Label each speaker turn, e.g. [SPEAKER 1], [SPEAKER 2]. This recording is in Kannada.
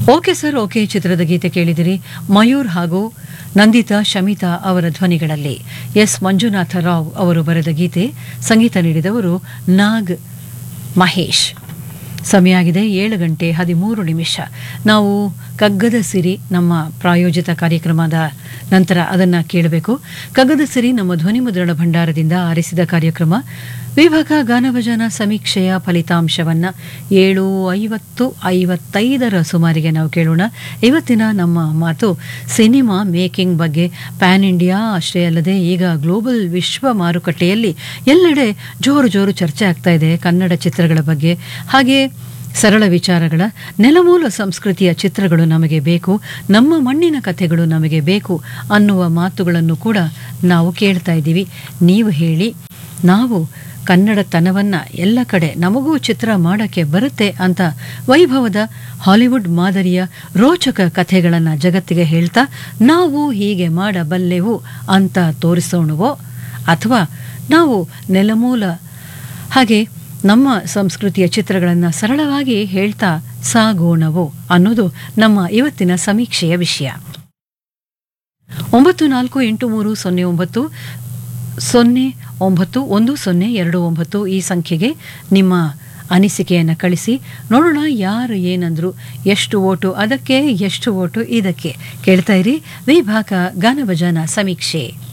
[SPEAKER 1] ಓಕೆ ಸರ್ ಓಕೆ ಚಿತ್ರದ ಗೀತೆ ಕೇಳಿದಿರಿ ಮಯೂರ್ ಹಾಗೂ ನಂದಿತಾ ಶಮಿತಾ ಅವರ ಧ್ವನಿಗಳಲ್ಲಿ ಎಸ್ ಮಂಜುನಾಥ ರಾವ್ ಅವರು ಬರೆದ ಗೀತೆ ಸಂಗೀತ ನೀಡಿದವರು ನಾಗ್ ಮಹೇಶ್ ಸಮಯ ಆಗಿದೆ ಏಳು ಗಂಟೆ ಹದಿಮೂರು ನಿಮಿಷ ನಾವು ಕಗ್ಗದ ಸಿರಿ ನಮ್ಮ ಪ್ರಾಯೋಜಿತ ಕಾರ್ಯಕ್ರಮದ ನಂತರ ಅದನ್ನು ಕೇಳಬೇಕು ಕಗ್ಗದ ಸಿರಿ ನಮ್ಮ ಧ್ವನಿ ಮುದ್ರಣ ಭಂಡಾರದಿಂದ ಆರಿಸಿದ ಕಾರ್ಯಕ್ರಮ ವಿಭಾಗ ಗಾನಭಜನ ಸಮೀಕ್ಷೆಯ ಫಲಿತಾಂಶವನ್ನು ಏಳು ಐವತ್ತು ಐವತ್ತೈದರ ಸುಮಾರಿಗೆ ನಾವು ಕೇಳೋಣ ಇವತ್ತಿನ ನಮ್ಮ ಮಾತು ಸಿನಿಮಾ ಮೇಕಿಂಗ್ ಬಗ್ಗೆ ಪ್ಯಾನ್ ಇಂಡಿಯಾ ಅಷ್ಟೇ ಅಲ್ಲದೆ ಈಗ ಗ್ಲೋಬಲ್ ವಿಶ್ವ ಮಾರುಕಟ್ಟೆಯಲ್ಲಿ ಎಲ್ಲೆಡೆ ಜೋರು ಜೋರು ಚರ್ಚೆ ಆಗ್ತಾ ಇದೆ ಕನ್ನಡ ಚಿತ್ರಗಳ ಬಗ್ಗೆ ಹಾಗೆ ಸರಳ ವಿಚಾರಗಳ ನೆಲಮೂಲ ಸಂಸ್ಕೃತಿಯ ಚಿತ್ರಗಳು ನಮಗೆ ಬೇಕು ನಮ್ಮ ಮಣ್ಣಿನ ಕಥೆಗಳು ನಮಗೆ ಬೇಕು ಅನ್ನುವ ಮಾತುಗಳನ್ನು ಕೂಡ ನಾವು ಕೇಳ್ತಾ ಇದ್ದೀವಿ ನೀವು ಹೇಳಿ ನಾವು ಕನ್ನಡತನವನ್ನು ಎಲ್ಲ ಕಡೆ ನಮಗೂ ಚಿತ್ರ ಮಾಡೋಕ್ಕೆ ಬರುತ್ತೆ ಅಂತ ವೈಭವದ ಹಾಲಿವುಡ್ ಮಾದರಿಯ ರೋಚಕ ಕಥೆಗಳನ್ನು ಜಗತ್ತಿಗೆ ಹೇಳ್ತಾ ನಾವು ಹೀಗೆ ಮಾಡಬಲ್ಲೆವು ಅಂತ ತೋರಿಸೋಣವೋ ಅಥವಾ ನಾವು ನೆಲಮೂಲ ಹಾಗೆ ನಮ್ಮ ಸಂಸ್ಕೃತಿಯ ಚಿತ್ರಗಳನ್ನು ಸರಳವಾಗಿ ಹೇಳ್ತಾ ಸಾಗೋಣವೋ ಅನ್ನೋದು ನಮ್ಮ ಇವತ್ತಿನ ಸಮೀಕ್ಷೆಯ ವಿಷಯ ಒಂಬತ್ತು ನಾಲ್ಕು ಎಂಟು ಮೂರು ಸೊನ್ನೆ ಒಂಬತ್ತು ಸೊನ್ನೆ ಒಂಬತ್ತು ಒಂದು ಸೊನ್ನೆ ಎರಡು ಒಂಬತ್ತು ಈ ಸಂಖ್ಯೆಗೆ ನಿಮ್ಮ ಅನಿಸಿಕೆಯನ್ನು ಕಳಿಸಿ ನೋಡೋಣ ಯಾರು ಏನಂದ್ರು ಎಷ್ಟು ಓಟು ಅದಕ್ಕೆ ಎಷ್ಟು ಓಟು ಇದಕ್ಕೆ ಕೇಳ್ತಾ ಇರಿ ವಿಭಾಗ ಗಾನಭಜನ ಸಮೀಕ್ಷೆ